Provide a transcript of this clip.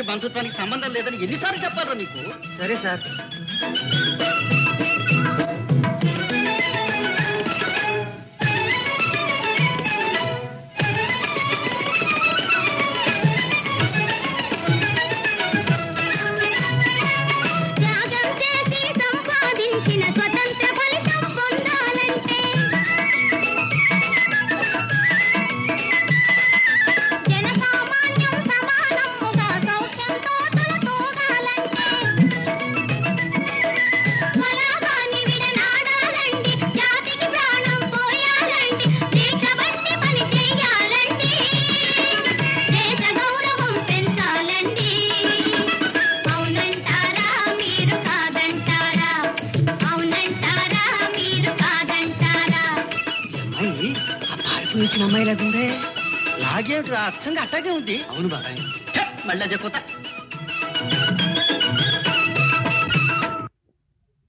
బంధానికి బంధుత్వానికి సంబంధం లేదని ఎన్నిసార్లు చెప్పారా నీకు సరే సార్ త్యాగం చేసి సంపాదించిన స్వతంత్ర ఫలితం పొందాలంటే జనసామాన్యం సమానముగా సౌఖ్యంతో తలతూగాలంటే స్వలాభాన్ని విడనాడాలండి జాతికి ప్రాణం పోయాలండి దీక్ష బట్టి పని చెయ్యాలండి దేశ గౌరవం పెంచాలండి అవునంటారా మీరు కాదంటారా అవునంటారా మీరు కాదంటారా అమ్మాయి ఆ పార్కు వచ్చిన అమ్మాయి లేకుండే లాగేమిట్రా అచ్చంగా అట్టాగే ఉంది అవును బాబాయ్ ఛ, మళ్ళీ చెప్పుతా